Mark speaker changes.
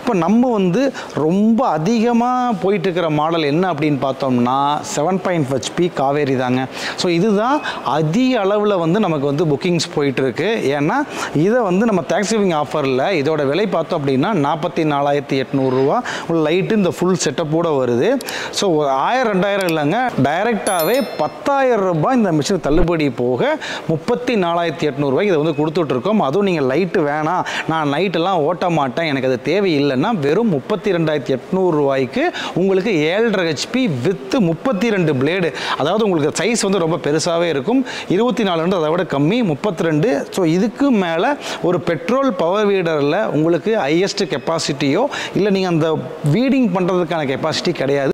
Speaker 1: இப்போ நம்ம வந்து ரொம்ப அதிகமாக போயிட்டு இருக்கிற மாடல் என்ன அப்படின்னு பார்த்தோம்னா செவன் பாயிண்ட் ஹெச்பி காவேரி தாங்க ஸோ இதுதான் அதிக அளவில் வந்து நமக்கு வந்து புக்கிங்ஸ் போயிட்டுருக்கு ஏன்னா இதை வந்து நம்ம தேங்க்ஸ்கிவிங் ஆஃபரில் இதோட விலை பார்த்தோம் அப்படின்னா நாற்பத்தி நாலாயிரத்தி எட்நூறுரூவா லைட்டு இந்த ஃபுல் செட்டப்போட வருது ஸோ ஆயிரம் ரெண்டாயிரம் இல்லைங்க டைரெக்டாகவே பத்தாயிரம் ரூபாய் இந்த மிஷின் தள்ளுபடி போக முப்பத்தி நாலாயிரத்தி எட்நூறுபாய்க்கு இதை வந்து கொடுத்துட்ருக்கோம் அதுவும் நீங்கள் லைட்டு வேணாம் நான் நைட்டெல்லாம் ஓட்ட மாட்டேன் எனக்கு அது தேவையில்லைன்னா வெறும் முப்பத்தி ரெண்டாயிரத்தி எட்நூறுரூவாய்க்கு உங்களுக்கு ஏழரை ஹெச்பி வித்து முப்பத்தி ரெண்டு பிளேடு அதாவது உங்களுக்கு சைஸ் வந்து ரொம்ப பெருசாகவே இருக்கும் இருபத்தி நாலுன்றது அதை விட கம்மி முப்பத்தி ரெண்டு ஸோ இதுக்கு மேலே ஒரு பெட்ரோல் பவர் வீடரில் உங்களுக்கு ஹையஸ்ட் கெப்பாசிட்டியோ இல்லை நீங்கள் அந்த வீடிங் பண்ணுறதுக்கான கெப்பாசிட்டி கிடையாது